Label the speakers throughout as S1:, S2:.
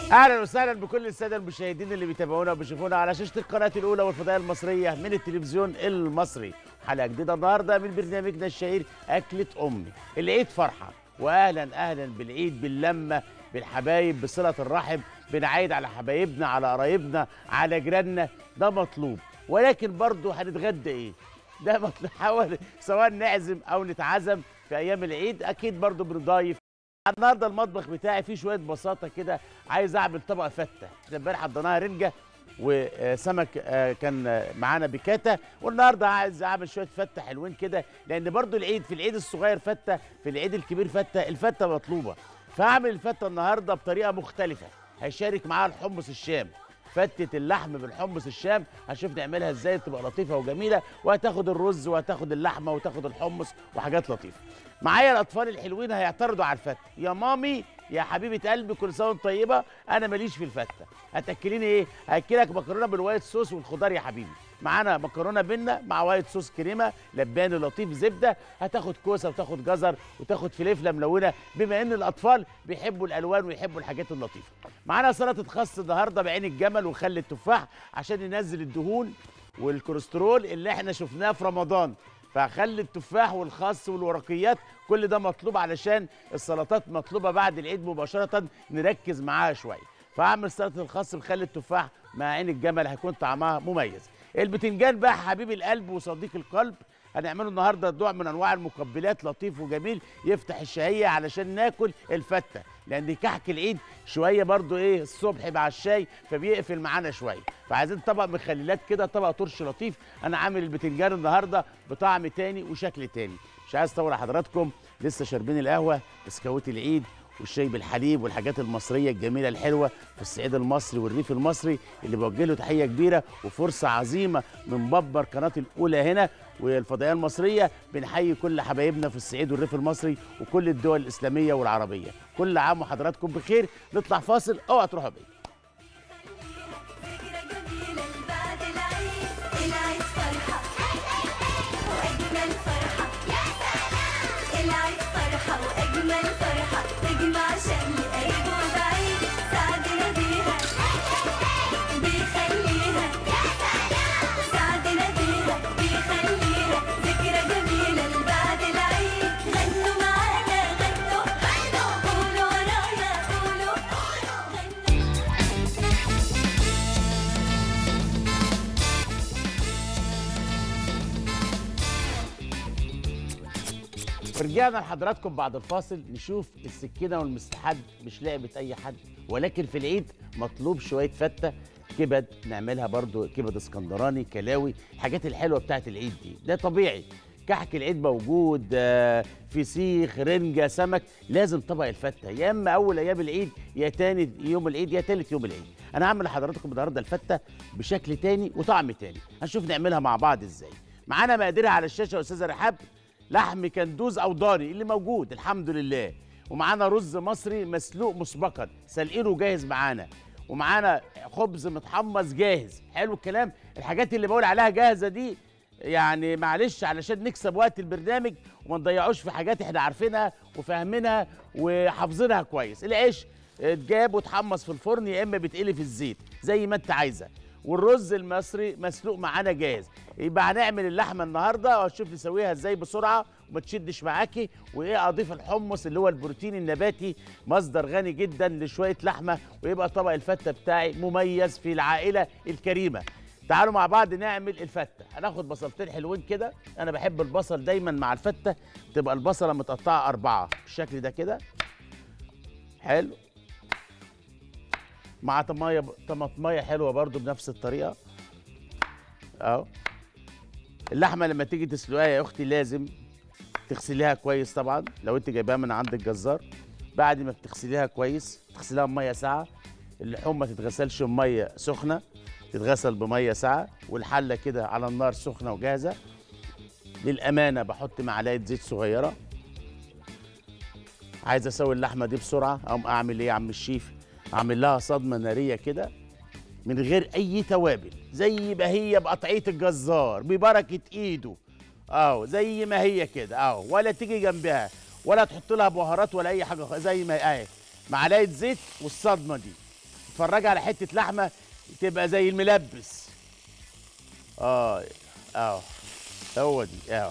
S1: اهلا وسهلا بكل الساده المشاهدين اللي بيتابعونا وبيشوفونا على شاشه القناه الاولى والفضائيه المصريه من التلفزيون المصري حلقه جديده النهارده من برنامجنا الشهير اكله امي العيد فرحه واهلا اهلا بالعيد باللمه بالحبايب بصله الرحم بنعايد على حبايبنا على قرايبنا على جيراننا ده مطلوب ولكن برضه هنتغدى ايه ده مطلوب حاول سواء نعزم او نتعزم في ايام العيد اكيد برضه بنضايف النهارده المطبخ بتاعي فيه شويه بساطه كده عايز اعمل طبق فته احنا امبارح حضرناها رنجه وسمك آه، كان آه، معانا بكاتا والنهارده عايز اعمل شويه فته حلوين كده لان برضو العيد في العيد الصغير فته في العيد الكبير فته الفته مطلوبه فهعمل الفته النهارده بطريقه مختلفه هيشارك معاها الحمص الشام فتة اللحم بالحمص الشام هنشوف نعملها ازاي تبقى لطيفة وجميلة وهتاخد الرز وهتاخد اللحمة وتاخد الحمص وحاجات لطيفة معايا الأطفال الحلوين هيعترضوا على الفتة يا مامي يا حبيبة قلبي كل سنة وانت طيبة أنا ماليش في الفتة هتأكليني إيه؟ هأكلك مكرونة بالوايت صوص والخضار يا حبيبي معانا مكرونه بينا مع وايت صوص كريمه لباني لطيف زبده هتاخد كوسه وتاخد جزر وتاخد فلفله ملونه بما ان الاطفال بيحبوا الالوان ويحبوا الحاجات اللطيفه معانا سلطه خس النهارده بعين الجمل وخل التفاح عشان ينزل الدهون والكوليسترول اللي احنا شفناه في رمضان فخلي التفاح والخس والورقيات كل ده مطلوب علشان السلطات مطلوبه بعد العيد مباشره نركز معاها شويه فاعمل سلطه الخس بخل التفاح مع عين الجمل هيكون طعمها مميز البتنجان بقى حبيب القلب وصديق القلب هنعمله النهارده نوع من انواع المقبلات لطيف وجميل يفتح الشهيه علشان ناكل الفته لان كحك العيد شويه برضو ايه الصبح مع الشاي فبيقفل معانا شويه فعايزين طبق مخللات كده طبق طرش لطيف انا عامل البتنجان النهارده بطعم تاني وشكل تاني مش عايز اطول على حضراتكم لسه شاربين القهوه بسكويت العيد والشاي بالحليب والحاجات المصريه الجميله الحلوه في الصعيد المصري والريف المصري اللي بوجه له تحيه كبيره وفرصه عظيمه من ببر قناه الاولى هنا والفضائيه المصريه بنحيي كل حبايبنا في الصعيد والريف المصري وكل الدول الاسلاميه والعربيه كل عام وحضراتكم بخير نطلع فاصل اوعى تروحوا بعيد
S2: فكرة جميلة بعد العيد العيد فرحة وأجمل فرحة يا سلام العيد فرحة وأجمل فرحة تجمع شمل قريب وبعيد سعدنا بيها بيخليها يا سلام سعدنا بيها بيخليها ذكرى جميلة بعد العيد غنوا معانا غنوا غنوا قولوا ورايا قولوا غنوا
S1: ورجعنا لحضراتكم بعد الفاصل نشوف السكينه والمستحد مش لعبه اي حد ولكن في العيد مطلوب شويه فته كبد نعملها برضو كبد اسكندراني كلاوي الحاجات الحلوه بتاعت العيد دي ده طبيعي كحك العيد موجود آه، فسيخ رنجه سمك لازم طبق الفته يا اما اول ايام العيد يا تاني يوم العيد يا تالت يوم العيد انا هعمل لحضراتكم النهارده الفته بشكل تاني وطعم تاني هنشوف نعملها مع بعض ازاي معانا مقاديرها على الشاشه يا استاذه رحاب لحم كندوز او ضاني اللي موجود الحمد لله ومعانا رز مصري مسلوق مسبقا سلقينه جاهز معانا ومعانا خبز متحمص جاهز حلو الكلام الحاجات اللي بقول عليها جاهزه دي يعني معلش علشان نكسب وقت البرنامج وما نضيعوش في حاجات احنا عارفينها وفاهمينها وحافظينها كويس العيش اتجاب واتحمص في الفرن يا اما بيتقلي في الزيت زي ما انت عايزه والرز المصري مسلوق معانا جاهز يبقى هنعمل اللحمه النهارده وهنشوف نسويها ازاي بسرعه وما تشدش معاكي وايه اضيف الحمص اللي هو البروتين النباتي مصدر غني جدا لشويه لحمه ويبقى طبق الفته بتاعي مميز في العائله الكريمه تعالوا مع بعض نعمل الفته هناخد بصلتين حلوين كده انا بحب البصل دايما مع الفته تبقى البصله متقطعه اربعه بالشكل ده كده حلو مع طمايه طماطمايه حلوه برضو بنفس الطريقه اهو اللحمه لما تيجي تسلقيها يا اختي لازم تغسليها كويس طبعا لو انت جايباها من عند الجزار بعد ما بتغسليها كويس تغسليها بميه ساقعه اللحوم ما تتغسلش بميه سخنه تتغسل بميه ساقعه والحله كده على النار سخنه وجاهزه للامانه بحط معلقه زيت صغيره عايز اسوي اللحمه دي بسرعه اقوم اعمل ايه يا عم الشيف اعمل لها صدمه ناريه كده من غير اي توابل زي ما هي بقطعيه الجزار ببركه ايده اهو زي ما هي كده اهو ولا تيجي جنبها ولا تحط لها بهارات ولا اي حاجه خ- زي ما هي اهي معلقه زيت والصدمه دي اتفرجي على حته لحمه تبقى زي الملبس اه اه هو دي اه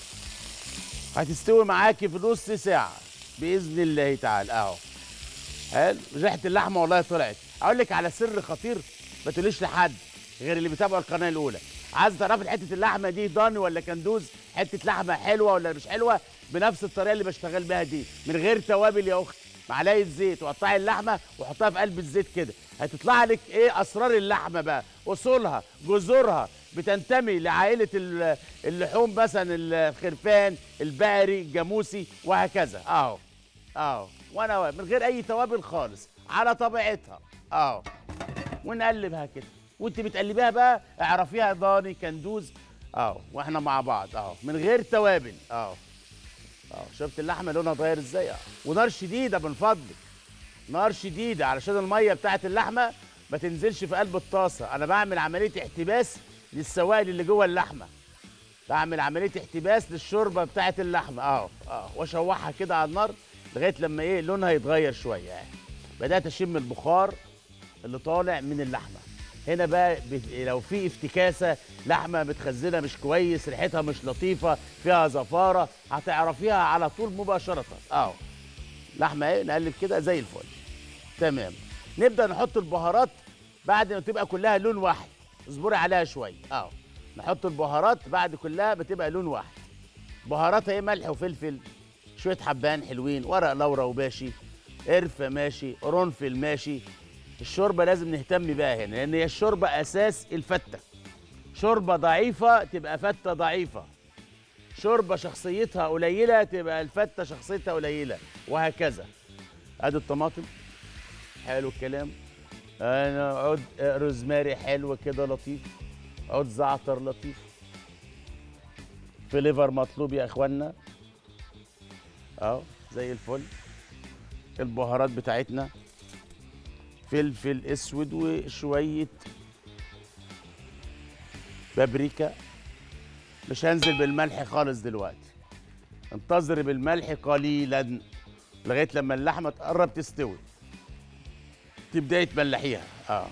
S1: هتستوي معاكي في نص ساعه باذن الله تعالى اهو حلو ريحه اللحمه والله طلعت اقول لك على سر خطير ما تقوليش لحد غير اللي بيتابعوا القناه الاولى عايز تعرفي حته اللحمه دي ضاني ولا كندوز حته لحمه حلوه ولا مش حلوه بنفس الطريقه اللي بشتغل بيها دي من غير توابل يا اختي معلقه زيت وقطعي اللحمه وحطها في قلب الزيت كده هتطلع لك ايه اسرار اللحمه بقى اصولها جذورها بتنتمي لعائله ال- اللحوم مثلا الخرفان البقري الجاموسي وهكذا اهو اهو وانا من غير اي توابل خالص على طبيعتها اهو ونقلبها كده وانت بتقلبيها بقى اعرفيها ضاني كندوز اهو واحنا مع بعض اهو من غير توابل اهو اهو شفت اللحمه لونها اتغير ازاي اهو ونار شديده من فضلك نار شديده علشان الميه بتاعت اللحمه ما تنزلش في قلب الطاسه انا بعمل عمليه احتباس للسوائل اللي جوه اللحمه بعمل عمليه احتباس للشوربه بتاعت اللحمه اهو اهو واشوحها كده على النار لغايه لما ايه لونها يتغير شويه يعني بدات اشم البخار اللي طالع من اللحمه هنا بقى بت- لو في افتكاسه لحمه متخزنه مش كويس ريحتها مش لطيفه فيها زفاره هتعرفيها على طول مباشره اهو لحمه ايه نقلب كده زي الفل تمام نبدا نحط البهارات بعد ما تبقى كلها لون واحد اصبري عليها شويه اهو نحط البهارات بعد كلها بتبقى لون واحد بهاراتها ايه ملح وفلفل شويه حبان حلوين ورق لورا وباشي قرفه ماشي قرنفل ماشي الشوربه لازم نهتم بيها هنا لان هي الشوربه اساس الفته شوربه ضعيفه تبقى فته ضعيفه شوربه شخصيتها قليله تبقى الفته شخصيتها قليله وهكذا ادي الطماطم حلو الكلام انا عود روزماري حلو كده لطيف عود زعتر لطيف فليفر مطلوب يا اخوانا اهو زي الفل البهارات بتاعتنا فلفل اسود وشويه بابريكا مش هنزل بالملح خالص دلوقتي انتظري بالملح قليلا لغايه لما اللحمه تقرب تستوي تبداي تملحيها اه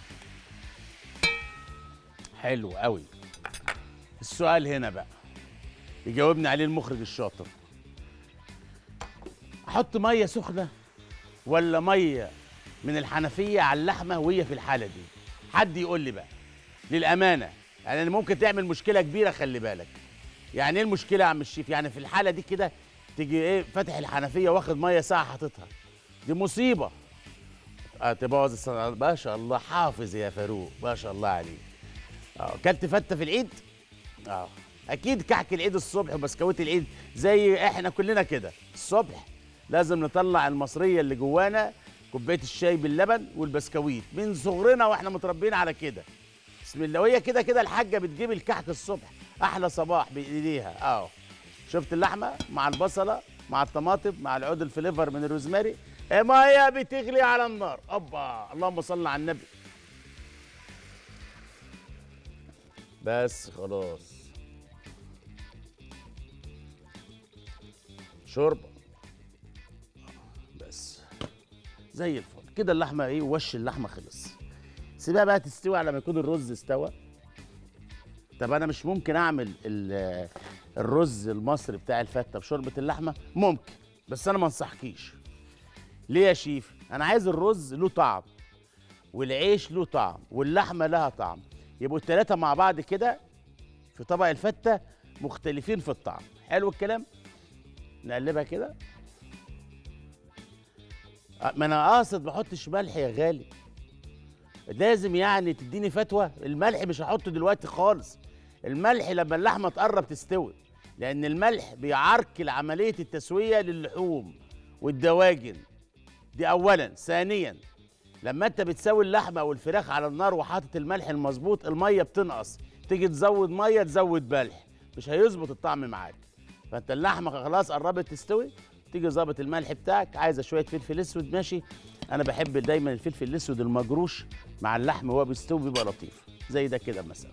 S1: حلو قوي السؤال هنا بقى يجاوبني عليه المخرج الشاطر احط ميه سخنه ولا ميه من الحنفيه على اللحمه وهي في الحاله دي حد يقول لي بقى للامانه يعني أنا ممكن تعمل مشكله كبيره خلي بالك يعني ايه المشكله يا عم الشيف يعني في الحاله دي كده تيجي ايه فاتح الحنفيه واخد ميه ساعه حاططها دي مصيبه اه تبوظ الصنعة ما شاء الله حافظ يا فاروق ما شاء الله عليك اه كلت فته في العيد اه اكيد كحك العيد الصبح وبسكويت العيد زي احنا كلنا كده الصبح لازم نطلع المصريه اللي جوانا كوبايه الشاي باللبن والبسكويت من صغرنا واحنا متربيين على كده بسم الله وهي كده كده الحاجه بتجيب الكحك الصبح احلى صباح بايديها اهو شفت اللحمه مع البصله مع الطماطم مع العود الفليفر من الروزماري إيه ميه بتغلي على النار اوبا اللهم صل على النبي بس خلاص شوربه بس زي الفل كده اللحمه ايه وش اللحمه خلص سيبها بقى تستوي على ما يكون الرز استوى طب انا مش ممكن اعمل ال- الرز المصري بتاع الفته بشوربه اللحمه ممكن بس انا ما انصحكيش ليه يا شيف انا عايز الرز له طعم والعيش له طعم واللحمه لها طعم يبقوا الثلاثه مع بعض كده في طبق الفته مختلفين في الطعم حلو الكلام نقلبها كده أه، ما انا قاصد ما احطش ملح يا غالي لازم يعني تديني فتوى الملح مش هحطه دلوقتي خالص الملح لما اللحمه تقرب تستوي لان الملح بيعرقل عمليه التسويه للحوم والدواجن دي اولا ثانيا لما انت بتسوي اللحمه او الفراخ على النار وحاطط الملح المظبوط الميه بتنقص تيجي تزود ميه تزود ملح مش هيظبط الطعم معاك فانت اللحمه خلاص قربت تستوي تيجي ظابط الملح بتاعك عايزه شويه فلفل اسود ماشي انا بحب دايما الفلفل الاسود المجروش مع اللحم وهو بيستوي بيبقى لطيف زي ده كده مثلا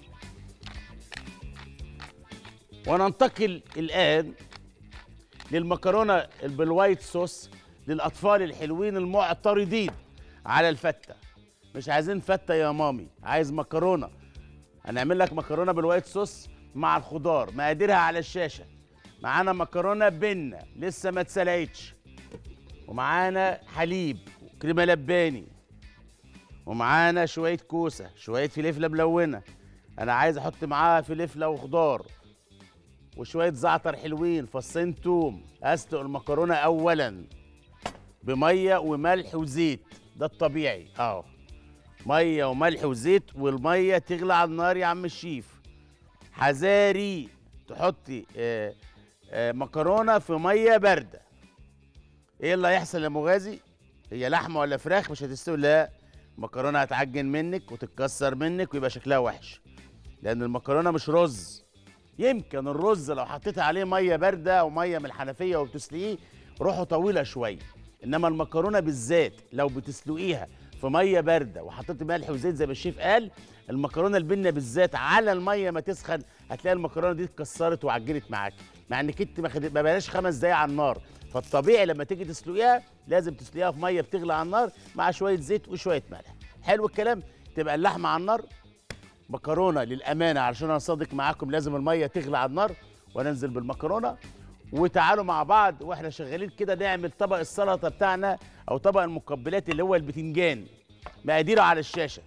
S1: وننتقل الان للمكرونه بالوايت صوص للاطفال الحلوين المعترضين على الفته مش عايزين فته يا مامي عايز مكرونه هنعمل لك مكرونه بالوايت صوص مع الخضار مقاديرها على الشاشه معانا مكرونه بنه لسه ما اتسلقتش ومعانا حليب وكريمه لباني ومعانا شويه كوسه شويه فلفله ملونه انا عايز احط معاها فلفله وخضار وشويه زعتر حلوين فصين توم اسلق المكرونه اولا بميه وملح وزيت ده الطبيعي اهو ميه وملح وزيت والميه تغلى على النار يا عم الشيف حذاري تحطي آه آه مكرونه في ميه بارده ايه اللي هيحصل يا مغازي هي لحمه ولا فراخ مش هتستوي لا المكرونه هتعجن منك وتتكسر منك ويبقى شكلها وحش لان المكرونه مش رز يمكن الرز لو حطيت عليه ميه بارده او ميه من الحنفيه وبتسلقيه روحه طويله شويه انما المكرونه بالذات لو بتسلقيها في ميه بارده وحطيت ملح وزيت زي ما الشيف قال المكرونه البنه بالذات على الميه ما تسخن هتلاقي المكرونه دي اتكسرت وعجنت معاك مع انك انت ما خد- ما بلاش خمس دقايق على النار فالطبيعي لما تيجي تسلقيها لازم تسلقيها في ميه بتغلي على النار مع شويه زيت وشويه ملح حلو الكلام تبقى اللحمه على النار مكرونه للامانه علشان انا صادق معاكم لازم الميه تغلي على النار وننزل بالمكرونه وتعالوا مع بعض واحنا شغالين كده نعمل طبق السلطه بتاعنا او طبق المقبلات اللي هو البتنجان مقاديره على الشاشه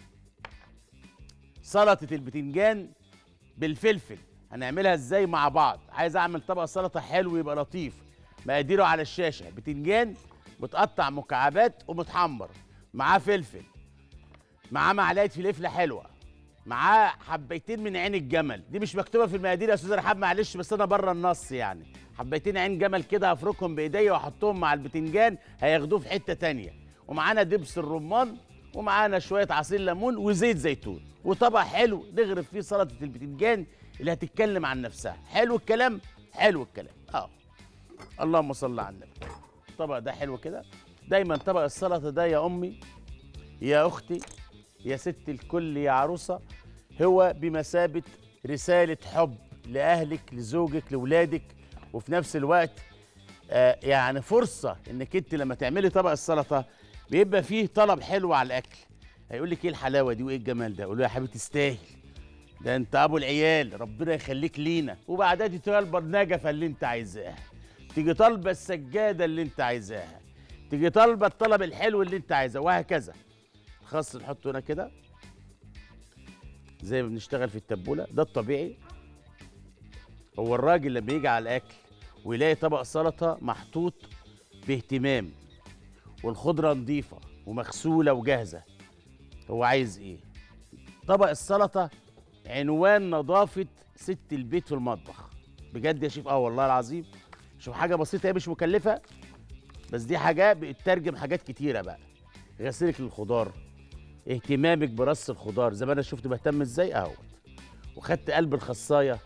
S1: سلطه البتنجان بالفلفل هنعملها ازاي مع بعض عايز اعمل طبق سلطه حلو يبقى لطيف مقاديره على الشاشه بتنجان متقطع مكعبات ومتحمر معاه فلفل معاه معلقه فلفله حلوه معاه حبيتين من عين الجمل دي مش مكتوبه في المقادير يا استاذ رحاب معلش بس انا بره النص يعني حبيتين عين جمل كده هفركهم بايديا واحطهم مع البتنجان هياخدوه في حته تانية ومعانا دبس الرمان ومعانا شويه عصير ليمون وزيت زيتون وطبق حلو نغرف فيه سلطه البتنجان اللي هتتكلم عن نفسها حلو الكلام حلو الكلام اه اللهم صل على النبي الطبق ده حلو كده دايما طبق السلطه ده يا امي يا اختي يا ست الكل يا عروسه هو بمثابه رساله حب لاهلك لزوجك لاولادك وفي نفس الوقت آه يعني فرصه انك انت لما تعملي طبق السلطه بيبقى فيه طلب حلو على الاكل هيقول لك ايه الحلاوه دي وايه الجمال ده اقول له يا حبيبي تستاهل ده انت ابو العيال ربنا يخليك لينا وبعدها تيجي طالبه النجفه اللي انت عايزاها تيجي طالبه السجاده اللي انت عايزاها تيجي طالبه الطلب الحلو اللي انت عايزاه وهكذا خاص نحطه هنا كده زي ما بنشتغل في التبوله ده الطبيعي هو الراجل لما يجي على الاكل ويلاقي طبق سلطه محطوط باهتمام والخضره نظيفه ومغسوله وجاهزه هو عايز ايه طبق السلطه عنوان نظافه ست البيت في المطبخ بجد يا شيف اه والله العظيم شوف حاجه بسيطه هي مش مكلفه بس دي حاجه بتترجم حاجات كتيره بقى غسيلك للخضار اهتمامك برص الخضار زي ما انا شفت بهتم ازاي اهوت وخدت قلب الخصايه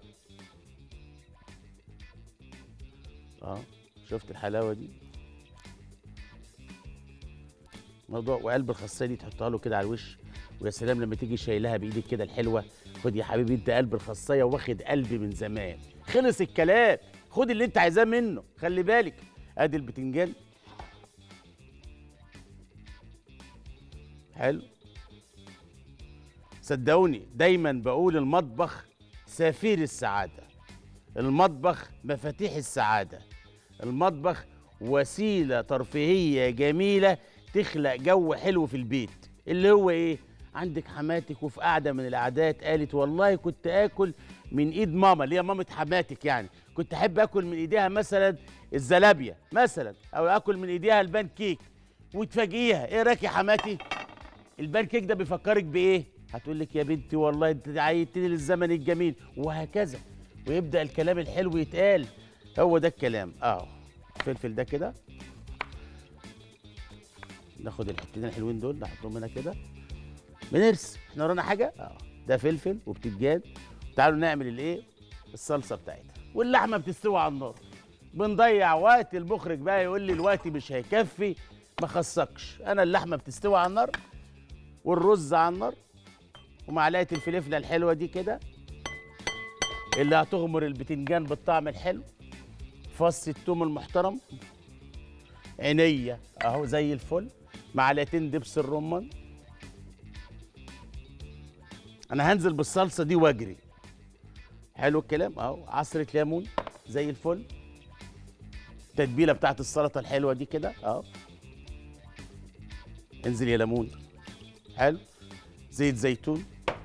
S1: اه شفت الحلاوه دي موضوع وقلب الخاصيه دي تحطها له كده على الوش ويا سلام لما تيجي شايلها بايدك كده الحلوه خد يا حبيبي انت قلب الخاصيه واخد قلبي من زمان خلص الكلام خد اللي انت عايزاه منه خلي بالك ادي البتنجان حلو صدقوني دايما بقول المطبخ سفير السعاده المطبخ مفاتيح السعاده المطبخ وسيله ترفيهيه جميله تخلق جو حلو في البيت اللي هو ايه عندك حماتك وفي قعده من القعدات قالت والله كنت اكل من ايد ماما اللي هي مامه حماتك يعني كنت احب اكل من ايديها مثلا الزلابيه مثلا او اكل من ايديها البان كيك وتفاجئيها ايه رايك يا حماتي البان كيك ده بيفكرك بايه هتقول لك يا بنتي والله انت عيدتني للزمن الجميل وهكذا ويبدا الكلام الحلو يتقال هو ده الكلام اه الفلفل ده كده ناخد الحتتين الحلوين دول نحطهم هنا كده بنرسم احنا ورانا حاجه اه ده فلفل وبتنجان تعالوا نعمل الايه الصلصه بتاعتها واللحمه بتستوي على النار بنضيع وقت المخرج بقى يقول لي الوقت مش هيكفي ما خصكش انا اللحمه بتستوي على النار والرز على النار ومعلقه الفلفله الحلوه دي كده اللي هتغمر البتنجان بالطعم الحلو فص التوم المحترم عينيا اهو زي الفل معلقتين دبس الرمان انا هنزل بالصلصه دي واجري حلو الكلام اهو عصره ليمون زي الفل التتبيله بتاعت السلطه الحلوه دي كده اهو انزل يا ليمون حلو زيت زيتون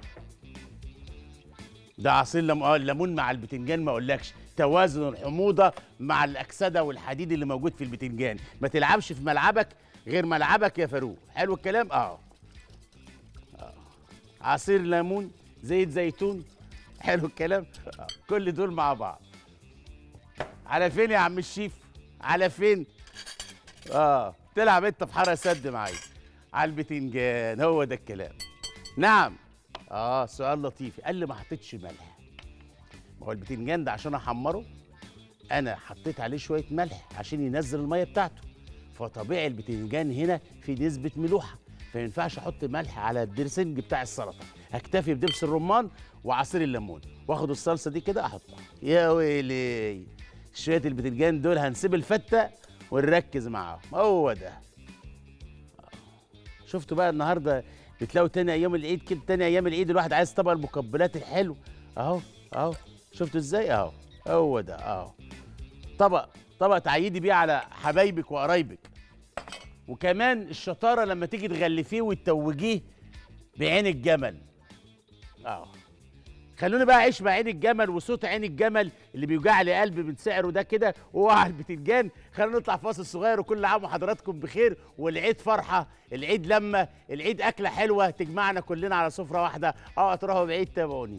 S1: ده عصير ليمون اه الليمون مع البتنجان ما اقولكش توازن الحموضه مع الاكسده والحديد اللي موجود في البتنجان ما تلعبش في ملعبك غير ملعبك يا فاروق حلو الكلام اه آه. عصير ليمون زيت زيتون حلو الكلام آه. كل دول مع بعض على فين يا عم الشيف على فين اه تلعب انت في حاره سد معايا على البتنجان هو ده الكلام نعم اه سؤال لطيف قال لي ما حطيتش ملح ما هو البتنجان ده عشان احمره انا حطيت عليه شويه ملح عشان ينزل الميه بتاعته فطبيعي البتنجان هنا في نسبه ملوحه فما ينفعش احط ملح على الدرسنج بتاع السلطه اكتفي بدبس الرمان وعصير الليمون واخد الصلصه دي كده احطها يا ويلي شويه البتنجان دول هنسيب الفته ونركز معاهم هو ده شفتوا بقى النهارده بتلاقوا تاني ايام العيد كده تاني ايام العيد الواحد عايز طبق المقبلات الحلو اهو اهو شفتوا ازاي اهو هو ده اهو طبق طبق تعيدي بيه على حبايبك وقرايبك وكمان الشطاره لما تيجي تغلفيه وتتوجيه بعين الجمل اه خلوني بقى اعيش مع عين الجمل وصوت عين الجمل اللي بيوجع لي قلبي من سعره ده كده وهو على البتنجان خلونا نطلع فاصل صغير وكل عام وحضراتكم بخير والعيد فرحه العيد لما العيد اكله حلوه تجمعنا كلنا على سفره واحده اوعى تروحوا بعيد تابعوني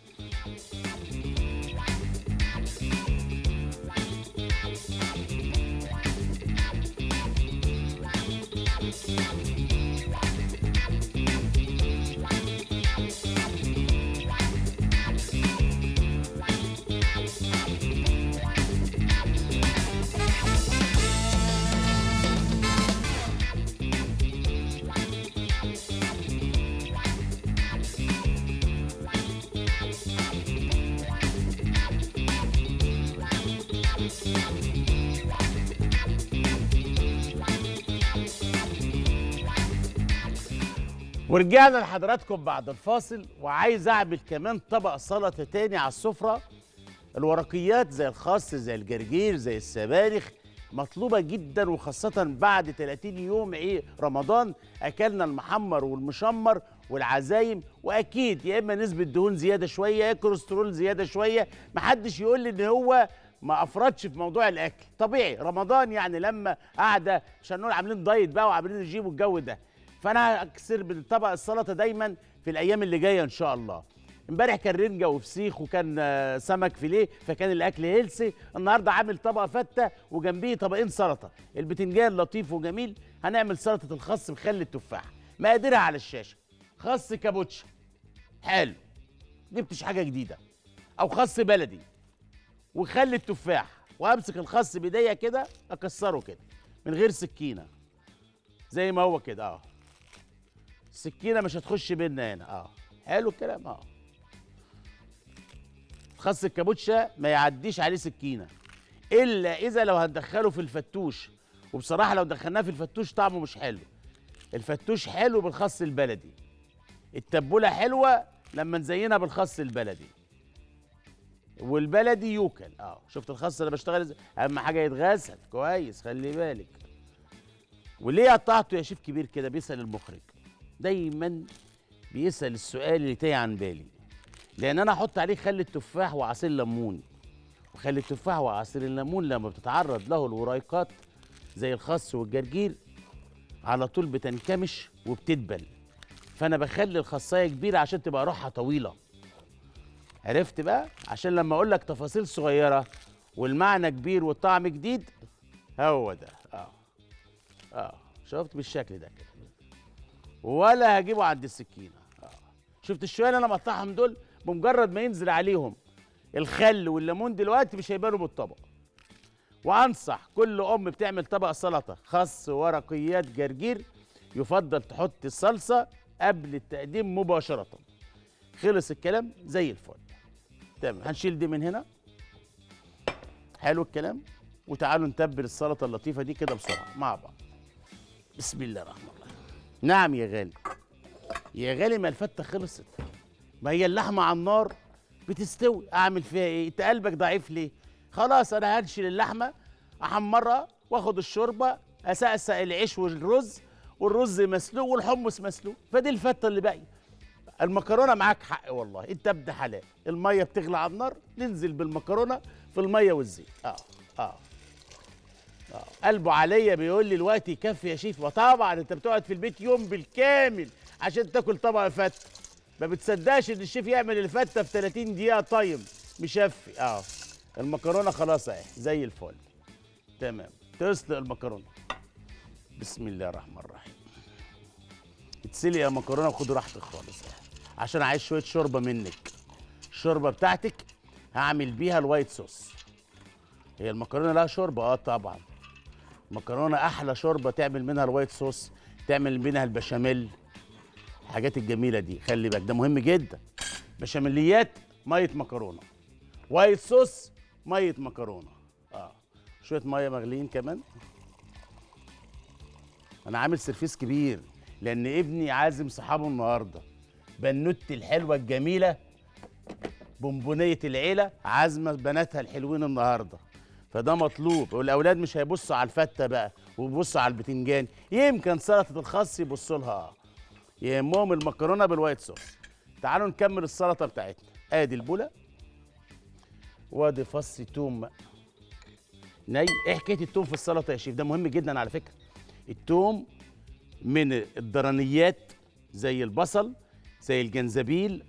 S1: ورجعنا لحضراتكم بعد الفاصل وعايز اعمل كمان طبق سلطه تاني على السفره الورقيات زي الخس زي الجرجير زي السبانخ مطلوبه جدا وخاصه بعد 30 يوم ايه رمضان اكلنا المحمر والمشمر والعزايم واكيد يا اما نسبه دهون زياده شويه يا كوليسترول زياده شويه محدش يقول لي ان هو ما افرطش في موضوع الاكل طبيعي رمضان يعني لما قاعده مش هنقول عاملين دايت بقى وعاملين رجيم والجو ده فانا هكسر بالطبق السلطه دايما في الايام اللي جايه ان شاء الله امبارح كان رنجه وفسيخ وكان آه، سمك فيليه فكان الاكل هيلسي النهارده عامل طبق فته وجنبيه طبقين سلطه البتنجان لطيف وجميل هنعمل سلطه الخس بخل التفاح مقاديرها على الشاشه خس كابوتشا حلو جبتش حاجه جديده او خس بلدي وخل التفاح وامسك الخس بايديا كده اكسره كده من غير سكينه زي ما هو كده اه السكينه مش هتخش بينا هنا اه حلو الكلام اه خس الكابوتشا ما يعديش عليه سكينه الا اذا لو هندخله في الفتوش وبصراحه لو دخلناه في الفتوش طعمه مش حلو الفتوش حلو بالخس البلدي التبوله حلوه لما نزينها بالخس البلدي والبلدي يوكل اه شفت الخس اللي بشتغل ازاي اهم حاجه يتغسل كويس خلي بالك وليه قطعته يا شيف كبير كده بيسال المخرج دايما بيسال السؤال اللي تايه عن بالي لان انا احط عليه خل التفاح وعصير ليمون وخل التفاح وعصير الليمون لما بتتعرض له الوريقات زي الخس والجرجير على طول بتنكمش وبتدبل فانا بخلي الخصايه كبيره عشان تبقى روحها طويله عرفت بقى عشان لما اقول لك تفاصيل صغيره والمعنى كبير والطعم جديد هو ده اه اه شفت بالشكل ده كده ولا هجيبه عند السكينه آه. شفت الشويه اللي انا مقطعهم دول بمجرد ما ينزل عليهم الخل والليمون دلوقتي مش هيبانوا بالطبق وانصح كل ام بتعمل طبق سلطه خس ورقيات جرجير يفضل تحط الصلصه قبل التقديم مباشره خلص الكلام زي الفل تمام هنشيل دي من هنا حلو الكلام وتعالوا نتبل السلطه اللطيفه دي كده بسرعه مع بعض بسم الله الرحمن الرحيم نعم يا غالي يا غالي ما الفته خلصت ما هي اللحمه على النار بتستوي اعمل فيها ايه انت قلبك ضعيف ليه خلاص انا هنشل اللحمه احمرها واخد الشوربه اسقسق العيش والرز والرز مسلوق والحمص مسلوق فدي الفته اللي باقيه المكرونه معاك حق والله انت ابن حلال الميه بتغلى على النار ننزل بالمكرونه في الميه والزيت اه اه آه. قلبه عليا بيقول لي الوقت يكفي يا شيف وطبعا انت بتقعد في البيت يوم بالكامل عشان تاكل طبق فته ما بتصدقش ان الشيف يعمل الفته في 30 دقيقه طيب مشفي اه المكرونه خلاص اهي زي الفل تمام تسلق المكرونه بسم الله الرحمن الرحيم اتسلق يا مكرونه وخد راحتك خالص اهي عشان عايز شويه شوربه منك الشوربه بتاعتك هعمل بيها الوايت صوص هي المكرونه لها شوربه اه طبعا مكرونه احلى شوربه تعمل منها الوايت صوص تعمل منها البشاميل الحاجات الجميله دي خلي بالك ده مهم جدا بشاميليات ميه مكرونه وايت صوص ميه مكرونه اه شويه ميه مغليين كمان انا عامل سرفيس كبير لان ابني عازم صحابه النهارده بنوتي الحلوه الجميله بونبونيه العيله عازمه بناتها الحلوين النهارده فده مطلوب والاولاد مش هيبصوا على الفته بقى ويبصوا على البتنجان يمكن سلطه الخس يبصوا لها يهمهم المكرونه بالوايت صوص تعالوا نكمل السلطه بتاعتنا ادي البوله وادي فص توم ني ايه حكايه التوم في السلطه يا شيف ده مهم جدا على فكره التوم من الضرنيات زي البصل زي الجنزبيل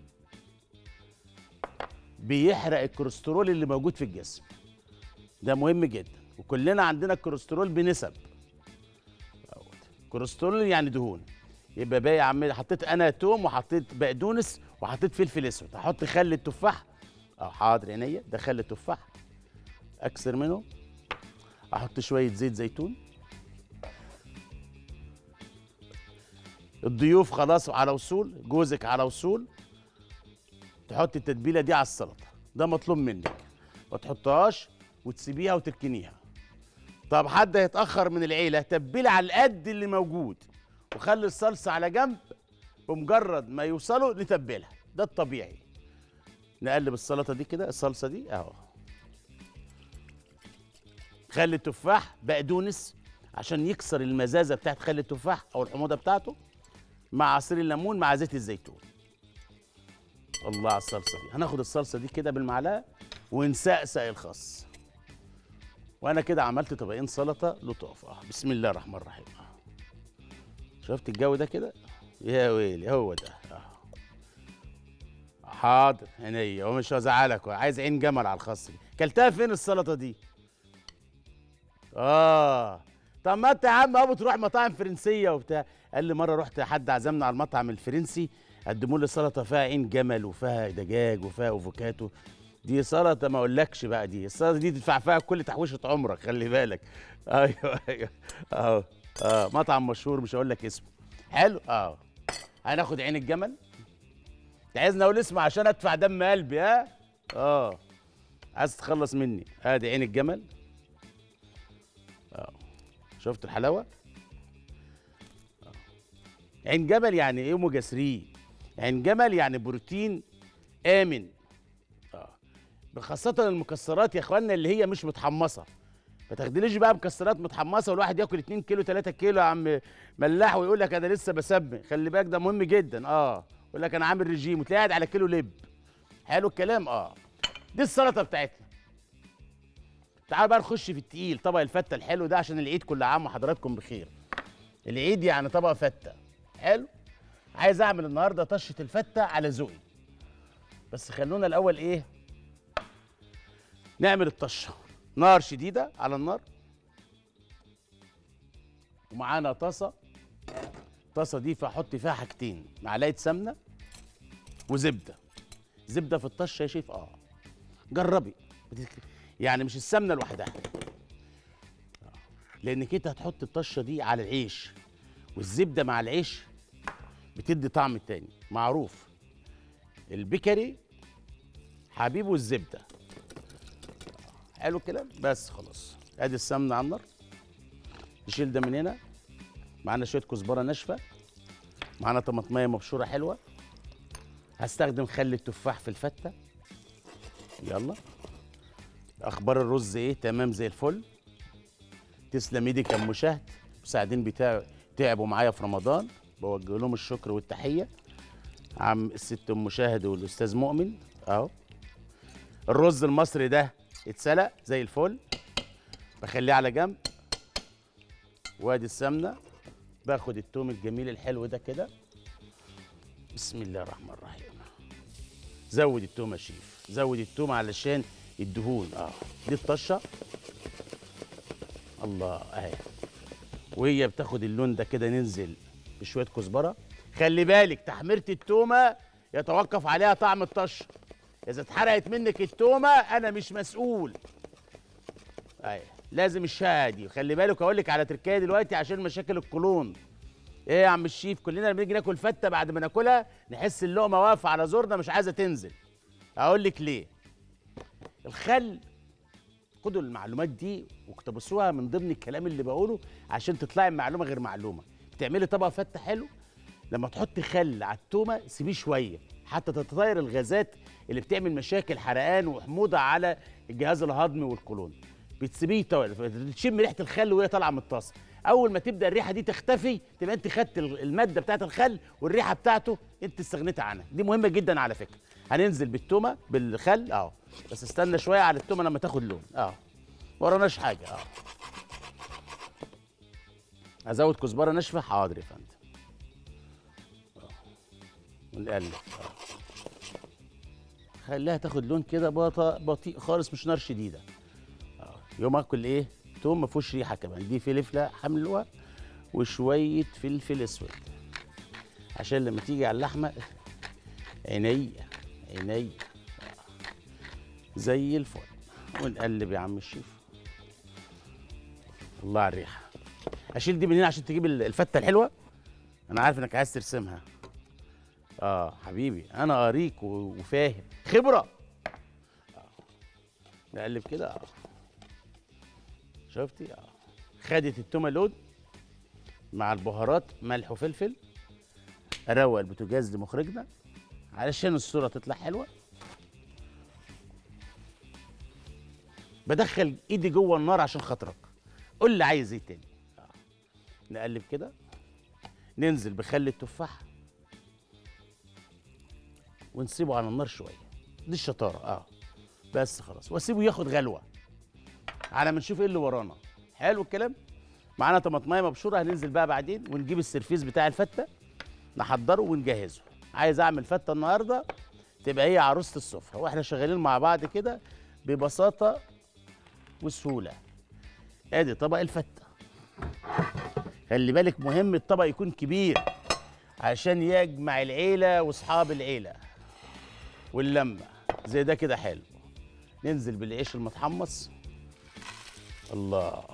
S1: بيحرق الكوليسترول اللي موجود في الجسم ده مهم جدا وكلنا عندنا الكوليسترول بنسب أهوت. كوليسترول يعني دهون يبقى باقي يا عم حطيت انا توم وحطيت بقدونس وحطيت فلفل اسود هحط خل التفاح اه حاضر عينيا ده خل التفاح اكسر منه احط شويه زيت زيتون الضيوف خلاص على وصول جوزك على وصول تحط التتبيله دي على السلطه ده مطلوب منك ما تحطهاش وتسيبيها وتركنيها طب حد هيتاخر من العيله تبلي على القد اللي موجود وخلي الصلصه على جنب بمجرد ما يوصلوا نتبلها ده الطبيعي نقلب السلطه دي كده الصلصه دي اهو خل التفاح بقدونس عشان يكسر المزازه بتاعت خل التفاح او الحموضه بتاعته مع عصير الليمون مع زيت الزيتون الله على الصلصه دي هناخد الصلصه دي كده بالمعلقه ونسقسق الخس وانا كده عملت طبقين سلطه لطاف اه بسم الله الرحمن الرحيم آه. شفت الجو ده كده يا ويلي هو ده آه. حاضر عينيا ومش هزعلك عايز عين جمل على الخس دي كلتها فين السلطه دي اه طب ما انت يا عم ابو تروح مطاعم فرنسيه وبتاع قال لي مره رحت حد عزمنا على المطعم الفرنسي قدموا لي سلطه فيها عين جمل وفيها دجاج وفيها افوكاتو دي سلطه ما اقولكش بقى دي السلطه دي تدفع فيها كل تحويشه عمرك خلي بالك ايوه ايوه اهو اه مطعم مشهور مش هقول لك اسمه حلو اه هناخد عين الجمل انت عايزني اقول اسمه عشان ادفع دم قلبي ها اه عايز تتخلص مني ادي عين الجمل اه شفت الحلاوه آه. عين جمل يعني ايه اوميجا 3 عين جمل يعني بروتين امن اه خاصة المكسرات يا اخوانا اللي هي مش متحمصة ما تاخدليش بقى مكسرات متحمصة والواحد ياكل 2 كيلو 3 كيلو يا عم ملاح ويقول لك انا لسه بسمن خلي بالك ده مهم جدا اه يقول لك انا عامل رجيم وتلاقي قاعد على كيلو لب حلو الكلام اه دي السلطة بتاعتنا تعالوا بقى نخش في التقيل طبق الفتة الحلو ده عشان العيد كل عام وحضراتكم بخير العيد يعني طبق فتة حلو عايز اعمل النهارده طشه الفته على ذوقي بس خلونا الاول ايه نعمل الطشه نار شديده على النار ومعانا طاسه الطاسه دي فاحط فيها حاجتين معلقه سمنه وزبده زبده في الطشه يا شيف اه جربي بتك- يعني مش السمنه لوحدها آه. لانك انت هتحط الطشه دي على العيش والزبده مع العيش بتدي طعم تاني معروف البيكري حبيبه الزبده حلو الكلام بس خلاص ادي السمنه على النار نشيل ده من هنا معانا شويه كزبره ناشفه معانا طماطميه مبشوره حلوه هستخدم خل التفاح في الفته يلا اخبار الرز ايه تمام زي الفل تسلم ايدك يا ام مشاهد المساعدين بتاعي تعبوا معايا في رمضان بوجه لهم الشكر والتحيه عم الست ام مشاهد والاستاذ مؤمن اهو الرز المصري ده اتسلق زي الفل بخليه على جنب وادي السمنه باخد التوم الجميل الحلو ده كده بسم الله الرحمن الرحيم زود التوم يا شيف زود التوم علشان الدهون اه دي الطشه الله اهي وهي بتاخد اللون ده كده ننزل بشويه كزبره خلي بالك تحميره التومه يتوقف عليها طعم الطشه اذا اتحرقت منك التومه انا مش مسؤول ايوه لازم الشقه دي خلي بالك اقول لك على تركايه دلوقتي عشان مشاكل القولون ايه يا عم الشيف كلنا لما بنيجي ناكل فته بعد ما ناكلها نحس اللقمه واقفه على زورنا مش عايزه تنزل اقول لك ليه الخل خدوا المعلومات دي واقتبسوها من ضمن الكلام اللي بقوله عشان تطلعي معلومه غير معلومه بتعملي طبق فته حلو لما تحطي خل على التومه سيبيه شويه حتى تتطاير الغازات اللي بتعمل مشاكل حرقان وحموضه على الجهاز الهضمي والقولون بتسيبيه طويل تشم ريحه الخل وهي طالعه من الطاسه اول ما تبدا الريحه دي تختفي تبقى انت خدت الماده بتاعت الخل والريحه بتاعته انت استغنيتي عنها دي مهمه جدا على فكره هننزل بالتومه بالخل اه بس استنى شويه على التومه لما تاخد لون اه وراناش حاجه اه ازود كزبره ناشفه حاضر يا فندم آه. ونقلب آه. خليها تاخد لون كده بطا- بطيء خالص مش نار شديده آه. يوم اكل ايه توم ما فيهوش ريحه كمان دي فلفله حملوه وشويه فلفل اسود عشان لما تيجي على اللحمه عينيا عينيا زي الفل ونقلب يا عم الشيف الله على الريحه اشيل دي من هنا عشان تجيب ال- الفته الحلوه انا عارف انك عايز ترسمها اه حبيبي انا قاريك و- وفاهم خبره آه. نقلب كده اه شفتي اه خدت التومه لون مع البهارات ملح وفلفل اروق البوتاجاز لمخرجنا علشان الصوره تطلع حلوه بدخل ايدي جوه النار عشان خاطرك قول لي عايز ايه تاني آه. نقلب كده ننزل بخل التفاح ونسيبه على النار شويه دي الشطاره اه بس خلاص واسيبه ياخد غلوه على ما نشوف ايه اللي ورانا حلو الكلام معانا طماطمايه مبشوره هننزل بقى بعدين ونجيب السرفيس بتاع الفته نحضره ونجهزه عايز اعمل فته النهارده تبقى هي عروسه السفره واحنا شغالين مع بعض كده ببساطه وسهوله ادي طبق الفته خلي بالك مهم الطبق يكون كبير عشان يجمع العيله واصحاب العيله واللمه زي ده كده حلو ننزل بالعيش المتحمص الله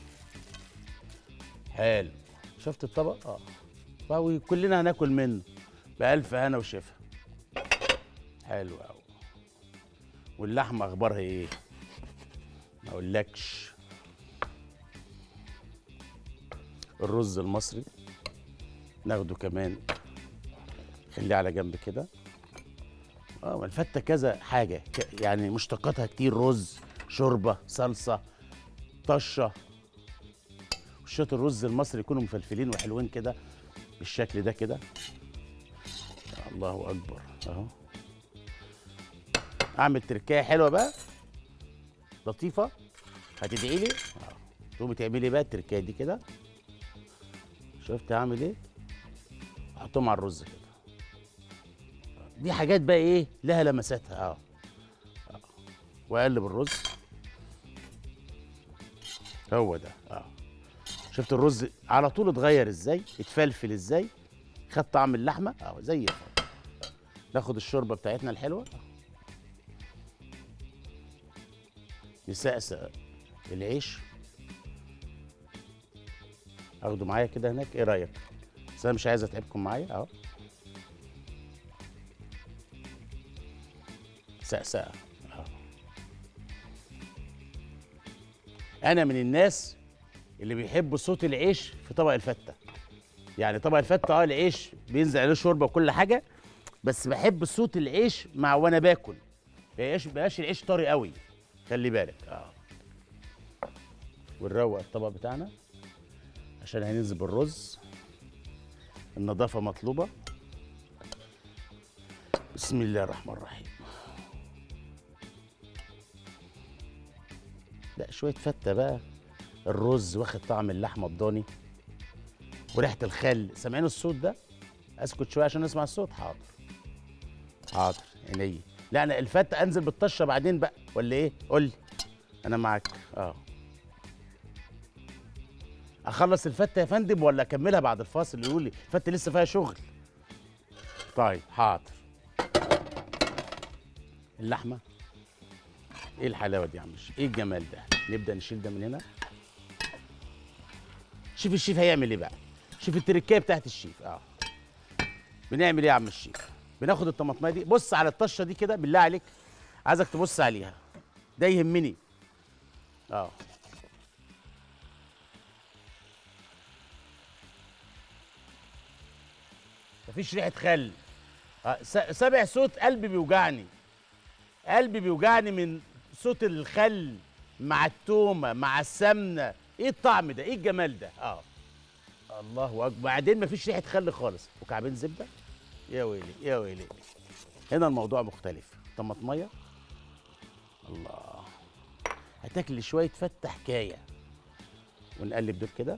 S1: حلو شفت الطبق اه فهو كلنا هناكل منه بألف هنا وشفا حلو قوي واللحمه اخبارها ايه ما اقولكش الرز المصري ناخده كمان خليه على جنب كده اه ما الفته كذا حاجه ك- يعني مشتقاتها كتير رز شوربه صلصه طشه وشويه الرز المصري يكونوا مفلفلين وحلوين كده بالشكل ده كده الله اكبر اهو اعمل تركايه حلوه بقى لطيفه هتدعي لي آه. تقومي تعملي بقى التركايه دي كده شفت هعمل ايه احطهم على الرز كده دي حاجات بقى ايه لها لمساتها اه آه. واقلب الرز هو ده اه شفت الرز على طول اتغير ازاي اتفلفل ازاي خد طعم اللحمه اه زي الفل ناخد الشوربه بتاعتنا الحلوه نسقسق العيش اخده معايا كده هناك ايه رايك بس انا مش عايز اتعبكم معايا اهو سقسقه اهو انا من الناس اللي بيحبوا صوت العيش في طبق الفته يعني طبق الفته اه العيش بينزل عليه شوربه وكل حاجه بس بحب صوت العيش مع وانا باكل بقاش بقاش العيش طري قوي خلي بالك اه ونروق الطبق بتاعنا عشان هننزل بالرز النظافه مطلوبه بسم الله الرحمن الرحيم لا شويه فته بقى الرز واخد طعم اللحمه الضاني وريحه الخل سامعين الصوت ده اسكت شويه عشان اسمع الصوت حاضر حاضر عينيا لا انا الفته انزل بالطشه بعدين بقى ولا ايه قول لي انا معاك اه اخلص الفته يا فندم ولا اكملها بعد الفاصل يقول لي الفته لسه فيها شغل طيب حاضر اللحمه ايه الحلاوه دي يا عم الشيف؟ ايه الجمال ده نبدا نشيل ده من هنا شوف الشيف هيعمل ايه بقى شوف التركيه بتاعت الشيف اه بنعمل ايه يا عم الشيف بناخد الطماطميه دي بص على الطشه دي كده بالله عليك عايزك تبص عليها ده يهمني اه مفيش ريحه خل آه، س- سامع صوت قلبي بيوجعني قلبي بيوجعني من صوت الخل مع التومه مع السمنه ايه الطعم ده ايه الجمال ده اه الله اكبر بعدين مفيش ريحه خل خالص وكعبين زبده يا ويلي يا ويلي هنا الموضوع مختلف طماطميه الله هتاكل شويه فته حكايه ونقلب دول كده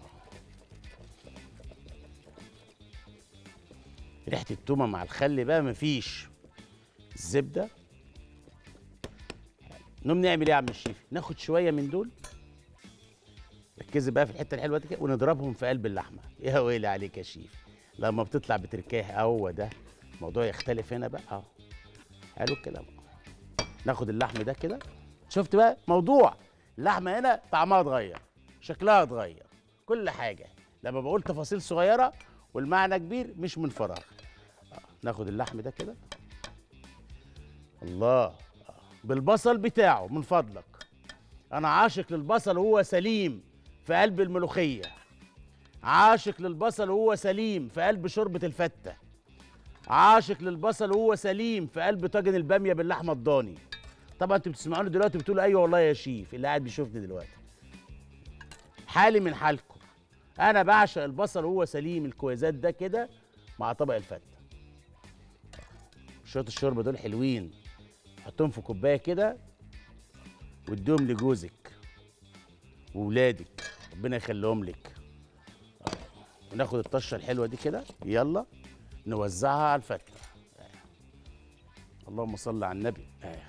S1: ريحه التومه مع الخل بقى مفيش الزبده نقوم نعمل ايه يا عم الشيف ناخد شويه من دول ركزي بقى في الحته الحلوه دي كده ونضربهم في قلب اللحمه يا ويلي عليك يا شيف لما بتطلع بتركيه هو ده الموضوع يختلف هنا بقى اه حلو الكلام ناخد اللحم ده كده شفت بقى موضوع اللحمه هنا طعمها اتغير شكلها اتغير كل حاجه لما بقول تفاصيل صغيره والمعنى كبير مش من فراغ آه. ناخد اللحم ده كده الله آه. بالبصل بتاعه من فضلك انا عاشق للبصل وهو سليم في قلب الملوخيه عاشق للبصل وهو سليم في قلب شوربه الفته عاشق للبصل وهو سليم في قلب طاجن الباميه باللحمه الضاني طبعا انتوا بتسمعوني دلوقتي بتقولوا ايوه والله يا شيف اللي قاعد بيشوفني دلوقتي حالي من حالكم انا بعشق البصل وهو سليم الكويزات ده كده مع طبق الفته شويه الشوربه دول حلوين حطهم في كوبايه كده واديهم لجوزك وولادك ربنا يخليهم لك وناخد الطشه الحلوه دي كده يلا نوزعها على الفته اللهم صل على النبي آه.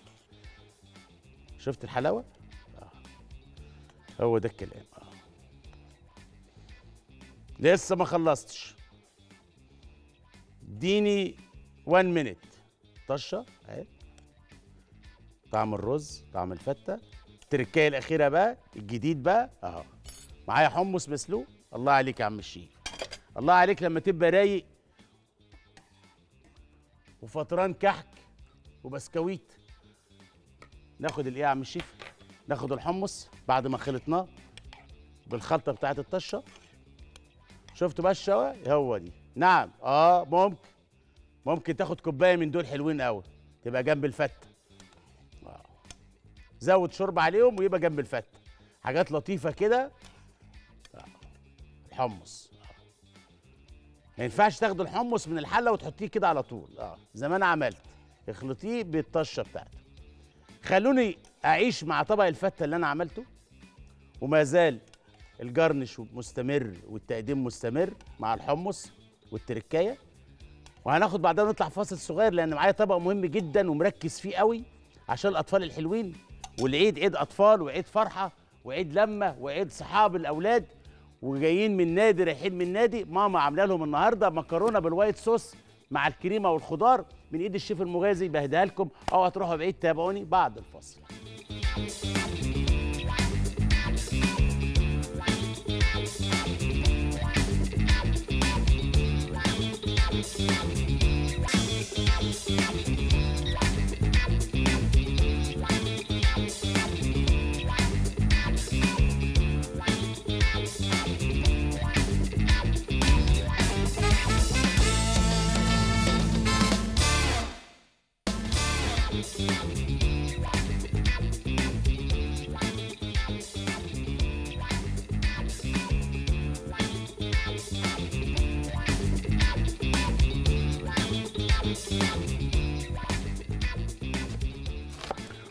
S1: شفت الحلاوه آه. هو ده الكلام آه. لسه ما خلصتش اديني 1 مينيت طشه اهي طعم الرز طعم الفته التركايه الاخيره بقى الجديد بقى اهو معايا حمص مسلوق الله عليك يا عم الشيف الله عليك لما تبقى رايق وفطران كحك وبسكويت ناخد الايه يا عم الشيف ناخد الحمص بعد ما خلطناه بالخلطه بتاعت الطشه شفتوا بقى الشوا هو دي نعم اه ممكن ممكن تاخد كوبايه من دول حلوين قوي تبقى جنب الفته آه. زود شوربه عليهم ويبقى جنب الفته حاجات لطيفه كده آه. الحمص آه. ما ينفعش تاخدوا الحمص من الحله وتحطيه كده على طول اه زي ما انا عملت اخلطيه بالطشه بتاعته خلوني اعيش مع طبق الفته اللي انا عملته وما زال الجرنش مستمر والتقديم مستمر مع الحمص والتركايه وهناخد بعدها نطلع فاصل صغير لان معايا طبق مهم جدا ومركز فيه قوي عشان الاطفال الحلوين والعيد عيد اطفال وعيد فرحه وعيد لمه وعيد صحاب الاولاد وجايين من نادي رايحين من نادي ماما عامله لهم النهارده مكرونه بالوايت صوص مع الكريمه والخضار من ايد الشيف المغازي بهديها لكم او هتروحوا بعيد تابعوني بعد الفاصل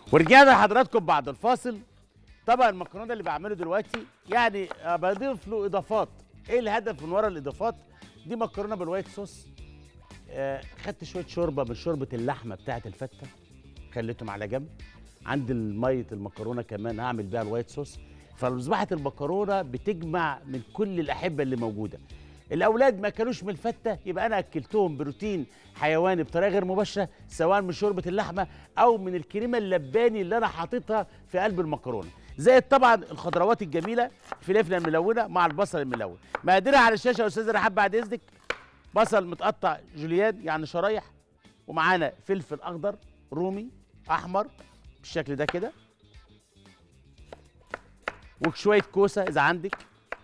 S1: ورجعنا لحضراتكم بعد الفاصل طبعا المكرونه اللي بعمله دلوقتي يعني آه، بضيف له اضافات ايه الهدف من ورا الاضافات دي مكرونه بالوايت صوص آه خدت شويه شوربه من شوربه اللحمه بتاعه الفته خليتهم على جنب عند ميه المكرونه كمان هعمل بيها الوايت صوص فمصبحت المكرونه بتجمع من كل الاحبه اللي موجوده الاولاد ما كانوش من الفته يبقى انا اكلتهم بروتين حيواني بطريقه غير مباشره سواء من شوربه اللحمه او من الكريمه اللباني اللي انا حاططها في قلب المكرونه زائد طبعا الخضروات الجميله الفلفله الملونه مع البصل الملون مقاديرها على الشاشه يا استاذ رحاب بعد اذنك بصل متقطع جوليان يعني شرايح ومعانا فلفل اخضر رومي احمر بالشكل ده كده وشويه كوسه اذا عندك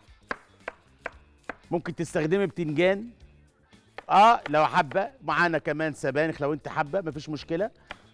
S1: ممكن تستخدمي بتنجان اه لو حابه معانا كمان سبانخ لو انت حابه مفيش مشكله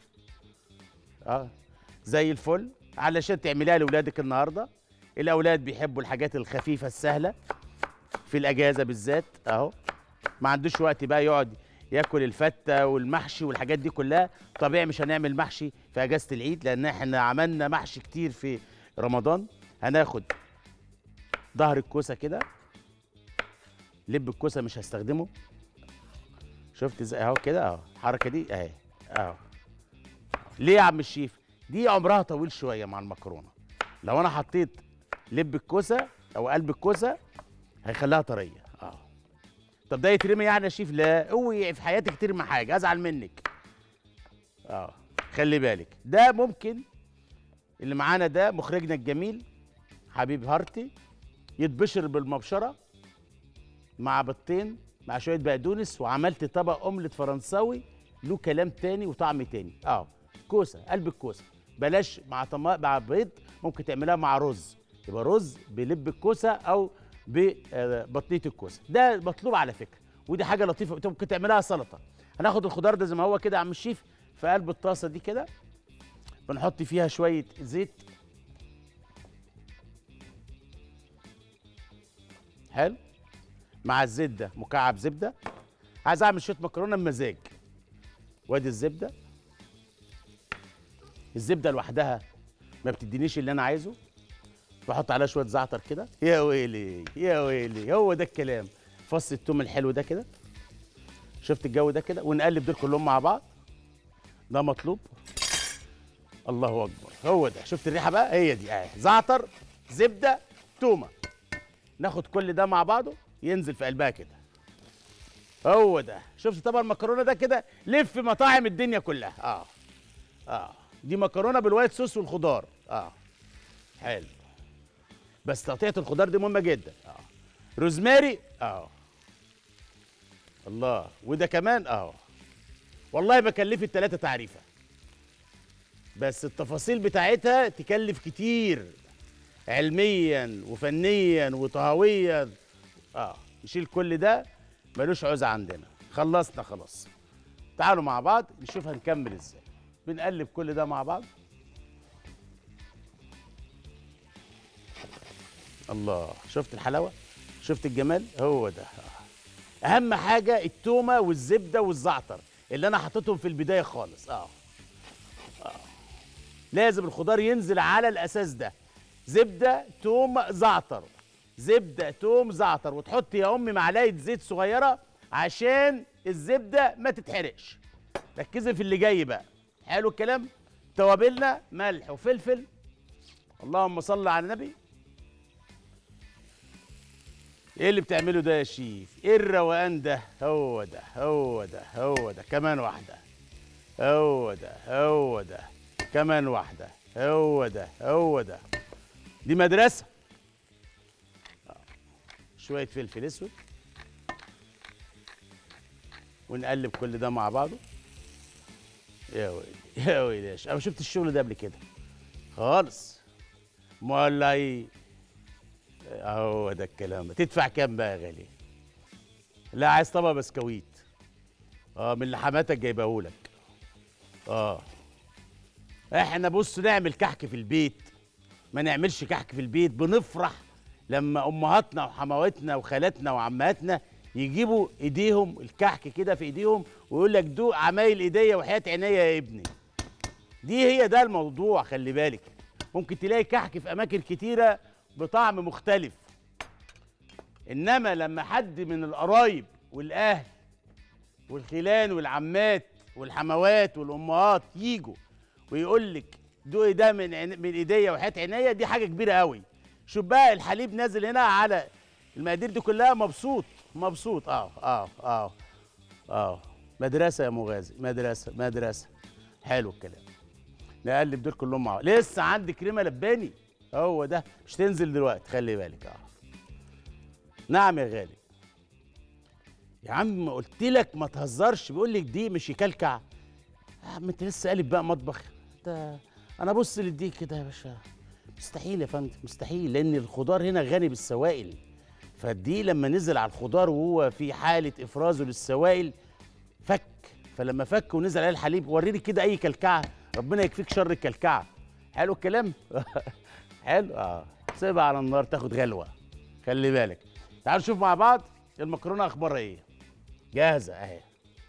S1: اه زي الفل علشان تعمليها لاولادك النهارده الاولاد بيحبوا الحاجات الخفيفه السهله في الاجازه بالذات اهو ما عندوش وقت بقى يقعد ياكل الفته والمحشي والحاجات دي كلها طبيعي مش هنعمل محشي في اجازه العيد لان احنا عملنا محشي كتير في رمضان هناخد ظهر الكوسه كده لب الكوسه مش هستخدمه شفت ازاي اهو كده اهو الحركه دي اهي اهو ليه يا عم الشيف دي عمرها طويل شويه مع المكرونه لو انا حطيت لب الكوسه او قلب الكوسه هيخليها طريه اه طب ده يترمي يعني يا شيف لا اوعي في حياتك ترمي حاجه ازعل منك اه خلي بالك ده ممكن اللي معانا ده مخرجنا الجميل حبيب هارتي يتبشر بالمبشره مع بيضتين مع شويه بقدونس وعملت طبق اومليت فرنساوي له كلام تاني وطعم تاني اه كوسه قلب الكوسه بلاش مع طما... مع بيض ممكن تعملها مع رز يبقى رز بلب الكوسه او ببطنيه الكوسه ده مطلوب على فكره ودي حاجه لطيفه أنت ممكن تعملها سلطه هناخد الخضار ده زي ما هو كده يا عم الشيف في قلب الطاسه دي كده بنحط فيها شويه زيت حلو مع الزيت ده مكعب زبده عايز اعمل شويه مكرونه بمزاج وادي الزبده الزبده لوحدها ما بتدينيش اللي انا عايزه بحط عليها شويه زعتر كده يا ويلي يا ويلي هو ده الكلام فص التوم الحلو ده كده شفت الجو ده كده ونقلب دول كلهم مع بعض ده مطلوب الله اكبر هو ده شفت الريحه بقى هي دي اهي زعتر زبده تومه ناخد كل ده مع بعضه ينزل في قلبها كده هو ده شفت طبعا المكرونه ده كده لف مطاعم الدنيا كلها اه اه دي مكرونه بالوايت صوص والخضار اه حلو بس تقطيعه الخضار دي مهمه جدا اه روزماري اه الله وده كمان اه والله بكلف التلاتة تعريفه بس التفاصيل بتاعتها تكلف كتير علميا وفنيا وطهويا اه نشيل كل ده ملوش عوزة عندنا خلصنا خلاص تعالوا مع بعض نشوف هنكمل ازاي بنقلب كل ده مع بعض الله شفت الحلاوة شفت الجمال هو ده آه. اهم حاجة التومة والزبدة والزعتر اللي انا حطيتهم في البداية خالص اه لازم الخضار ينزل على الاساس ده زبده توم زعتر زبده توم زعتر وتحط يا امي معلقه زيت صغيره عشان الزبده ما تتحرقش ركزي في اللي جاي بقى حلو الكلام توابلنا ملح وفلفل اللهم صل على النبي ايه اللي بتعمله ده يا شيف ايه الروقان ده هو ده هو ده هو ده كمان واحده هو ده هو ده كمان واحدة هو ده هو ده دي مدرسة آه. شوية فلفل اسود ونقلب كل ده مع بعضه يا ويلي يا ويلي يا شيخ. انا ما شفت الشغل ده قبل كده خالص مولاي هو ده الكلام ده تدفع كام بقى يا غالي لا عايز طبق بسكويت اه من اللي حماتك جايبهولك اه احنا بص نعمل كحك في البيت ما نعملش كحك في البيت بنفرح لما امهاتنا وحمواتنا وخالاتنا وعماتنا يجيبوا ايديهم الكحك كده في ايديهم ويقول لك دوق عمايل ايديا وحياه عينيا يا ابني دي هي ده الموضوع خلي بالك ممكن تلاقي كحك في اماكن كتيره بطعم مختلف انما لما حد من القرايب والاهل والخلان والعمات والحموات والامهات يجوا ويقول لك دوقي ده من عن- من ايديا وحياه عينيا دي حاجه كبيره قوي شوف بقى الحليب نازل هنا على المقادير دي كلها مبسوط مبسوط اه اه اه اه مدرسه يا مغازي مدرسه مدرسه حلو الكلام نقلب دول كلهم مع بعض لسه عندي كريمه لباني هو ده مش تنزل دلوقتي خلي بالك اه نعم يا غالي يا عم قلت لك ما تهزرش بيقول لك دي مش يكلكع يا عم انت لسه قالب بقى مطبخ انت انا بص للديك كده يا باشا مستحيل يا فندم مستحيل لان الخضار هنا غني بالسوائل فالدي لما نزل على الخضار وهو في حاله افرازه للسوائل فك فلما فك ونزل عليه الحليب وريني كده اي كلكعه ربنا يكفيك شر الكلكعه حلو الكلام حلو اه سيبها على النار تاخد غلوه خلي بالك تعالوا نشوف مع بعض المكرونه اخبارها ايه جاهزه اهي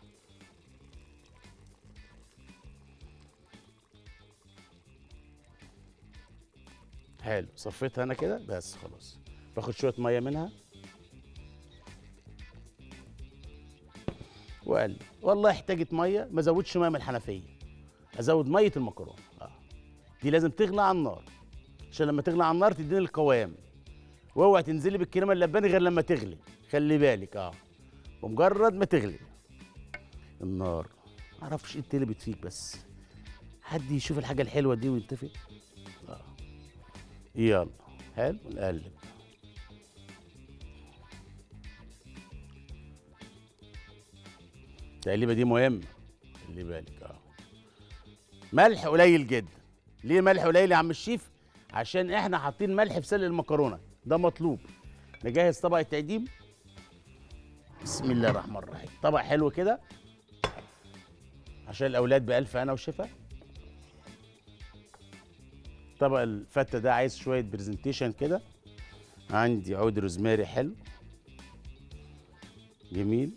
S1: حلو صفيتها انا كده بس خلاص باخد شويه ميه منها وقلب والله احتاجت ميه ما زودش ميه من الحنفيه ازود ميه المكرونه اه دي لازم تغلى على النار عشان لما تغلى على النار تديني القوام واوعي تنزلي بالكريمه اللباني غير لما تغلي خلي بالك اه بمجرد ما تغلي النار معرفش ايه اللي بتفيك بس حد يشوف الحاجه الحلوه دي ويتفق اه يلا حلو نقلب التقليبه دي مهمه خلي بالك اه ملح قليل جدا ليه ملح قليل يا عم الشيف عشان احنا حاطين ملح في سلق المكرونه ده مطلوب نجهز طبق التقديم بسم الله الرحمن الرحيم طبق حلو كده عشان الاولاد بالف انا وشفا طبق الفته ده عايز شويه برزنتيشن كده عندي عود روزماري حلو جميل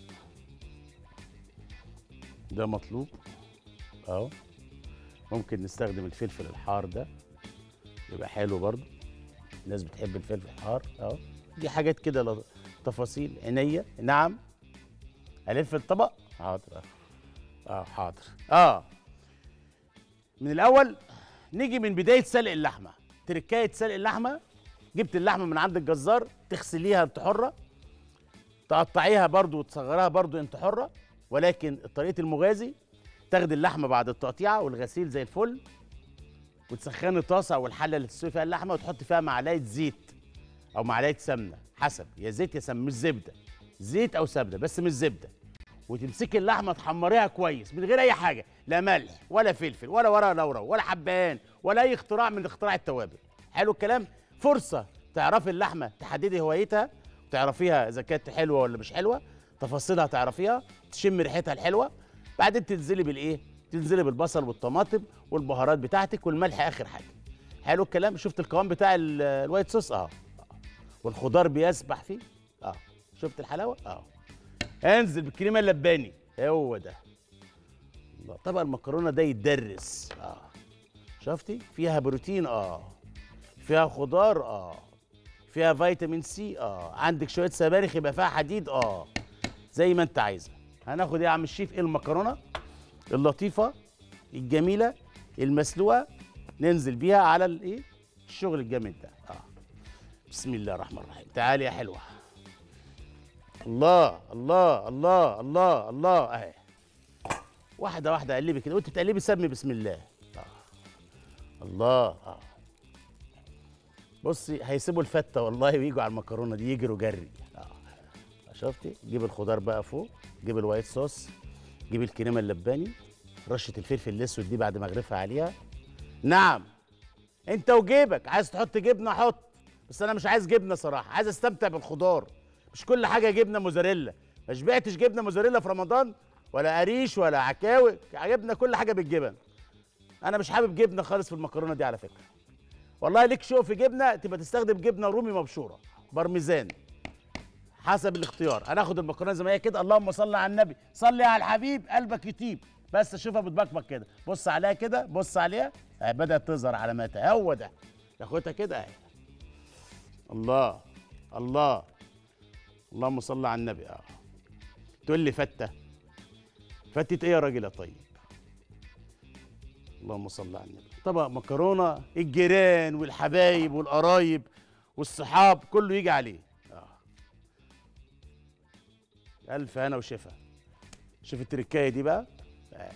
S1: ده مطلوب اهو ممكن نستخدم الفلفل الحار ده يبقى حلو برضو الناس بتحب الفلفل الحار اهو دي حاجات كده لط- تفاصيل عينيا نعم الف الطبق حاضر اه حاضر اه من الاول نيجي من بدايه سلق اللحمه تركايه سلق اللحمه جبت اللحمه من عند الجزار تغسليها انت حره تقطعيها برضو وتصغرها برضو انت حره ولكن طريقه المغازي تاخد اللحمه بعد التقطيعه والغسيل زي الفل وتسخني طاسه او الحله اللي تسوي فيها اللحمه وتحط فيها معلقه زيت او معلقه سمنه حسب يا زيت يا سمنه مش زبده زيت او سمنه بس مش زبده وتمسكي اللحمه تحمريها كويس من غير اي حاجه لا ملح ولا فلفل ولا ورق لورا ولا حبهان ولا اي اختراع من اختراع التوابل حلو الكلام فرصه تعرفي اللحمه تحددي هويتها وتعرفيها اذا كانت حلوه ولا مش حلوه تفاصيلها تعرفيها تشم ريحتها الحلوه بعدين تنزلي بالايه تنزلي بالبصل والطماطم والبهارات بتاعتك والملح اخر حاجه حلو الكلام شفت القوام بتاع ال- الوايت صوص اه والخضار بيسبح فيه اه شفت الحلاوه اه انزل بالكريمه اللباني هو ده الله طبق المكرونه ده يتدرس اه شفتي فيها بروتين اه فيها خضار اه فيها فيتامين سي اه عندك شويه سبانخ يبقى فيها حديد اه زي ما انت عايزه هناخد ايه يا عم الشيف ايه المكرونه اللطيفه الجميله المسلوقه ننزل بيها على الايه الشغل الجامد ده اه بسم الله الرحمن الرحيم تعالي يا حلوه الله الله الله الله الله اهي واحده واحده قلبي كده وانت بتقلبي سمي بسم الله آه. الله اه بصي هيسيبوا الفته والله ويجوا على المكرونه دي يجروا جري اه شفتي جيب الخضار بقى فوق جيب الوايت صوص جيب الكريمه اللباني رشه الفلفل الاسود دي بعد ما اغرفها عليها نعم انت وجيبك عايز تحط جبنه حط بس انا مش عايز جبنه صراحه عايز استمتع بالخضار مش كل حاجه جبنه موزاريلا ما شبعتش جبنه موزاريلا في رمضان ولا قريش ولا عكاوي عجبنا كل حاجه بالجبن انا مش حابب جبنه خالص في المكرونه دي على فكره والله ليك شوق في جبنه تبقى تستخدم جبنه رومي مبشوره بارميزان حسب الاختيار انا اخد المكرونه زي ما هي كده اللهم صل على النبي صلي على الحبيب قلبك يطيب بس شوفها بتبكبك كده بص عليها كده بص عليها اهي بدات تظهر علاماتها هو ده تاخدها كده اهي الله الله اللهم صل على النبي اه تقول لي فته فتت ايه يا راجل يا طيب اللهم صل على النبي طبق مكرونه الجيران والحبايب والقرايب والصحاب كله يجي عليه اه الف هنا وشفا شوف التركايه دي بقى آه.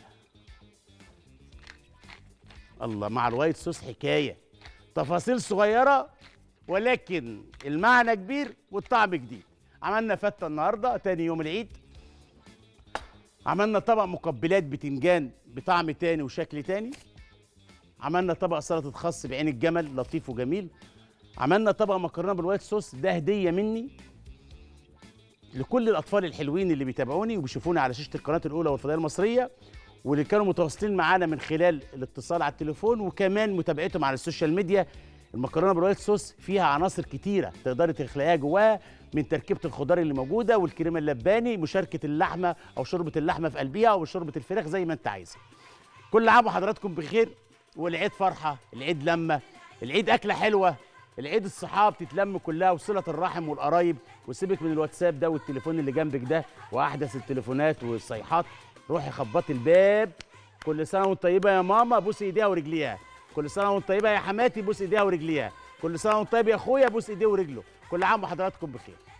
S1: الله مع الوايت صوص حكايه تفاصيل صغيره ولكن المعنى كبير والطعم جديد عملنا فته النهارده تاني يوم العيد عملنا طبق مقبلات بتنجان بطعم تاني وشكل تاني عملنا طبق سلطه خس بعين الجمل لطيف وجميل عملنا طبق مكرونه بالوايت صوص ده هديه مني لكل الاطفال الحلوين اللي بيتابعوني وبيشوفوني على شاشه القناه الاولى والفضائيه المصريه واللي كانوا متواصلين معانا من خلال الاتصال على التليفون وكمان متابعتهم على السوشيال ميديا المكرونه بالوايت صوص فيها عناصر كتيره تقدري تخلقيها جواها من تركيبه الخضار اللي موجوده والكريمه اللباني مشاركه اللحمه او شوربه اللحمه في قلبها او شوربه الفراخ زي ما انت عايزه كل عام وحضراتكم بخير والعيد فرحه العيد لمه العيد اكله حلوه العيد الصحاب تتلم كلها وصله الرحم والقرايب وسيبك من الواتساب ده والتليفون اللي جنبك ده واحدث التليفونات والصيحات روحي خبطي الباب كل سنه وانت طيبه يا ماما بوس ايديها ورجليها كل سنه وانت طيبه يا حماتي بوس ايديها ورجليها كل سنه وانت طيب يا اخويا بوس ايديه ورجله كل عام وحضراتكم بخير